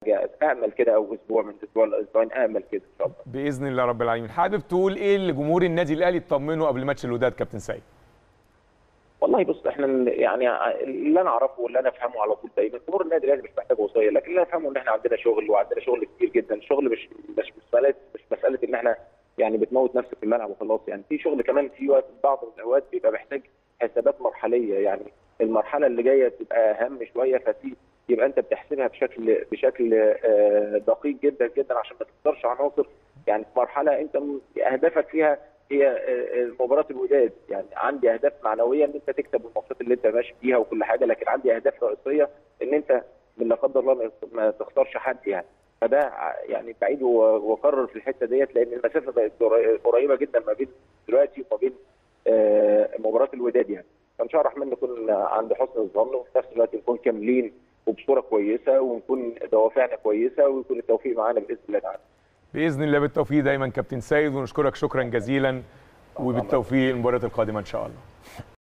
حاجه امل كده او اسبوع من اسبوع لاسبوعين امل كده ان شاء الله باذن الله رب العالمين حابب تقول ايه لجمهور النادي الاهلي يطمنوا قبل ماتش الوداد كابتن سيد والله بص احنا يعني اللي انا اعرفه واللي انا افهمه على طول دايما جمهور النادي الاهلي مش محتاج وصيه لكن اللي انا افهمه ان احنا عندنا شغل وعندنا شغل كتير جدا شغل مش مش مساله مش مساله ان احنا يعني بتموت نفسك في الملعب وخلاص يعني في شغل كمان في وقت بعض الاوقات بيبقى محتاج حسابات مرحليه يعني المرحله اللي جايه تبقى اهم شويه ففي يبقى انت بتحسبها بشكل بشكل آه، دقيق جدا جدا عشان ما تخسرش عناصر يعني في مرحله انت م- اهدافك فيها هي آه، مباراه الوداد يعني عندي اهداف معنويه ان انت تكسب الماتشات اللي انت ماشي فيها وكل حاجه لكن عندي اهداف رئيسيه ان انت من لا قدر الله ما- ما تخسرش حد يعني فده ع- يعني بعيد و- واكرر في الحته ديت لان المسافه بقت قري- قريبه جدا ما بين دلوقتي وما بين آه، مباراه الوداد يعني فان شاء الله الرحمن نكون عند حسن الظن وفي نفس الوقت نكون كاملين وبصوره كويسه ونكون دوافعنا كويسه ويكون التوفيق معانا باذن الله تعالى باذن الله بالتوفيق دايما كابتن سيد ونشكرك شكرا جزيلا وبالتوفيق المباراه القادمه ان شاء الله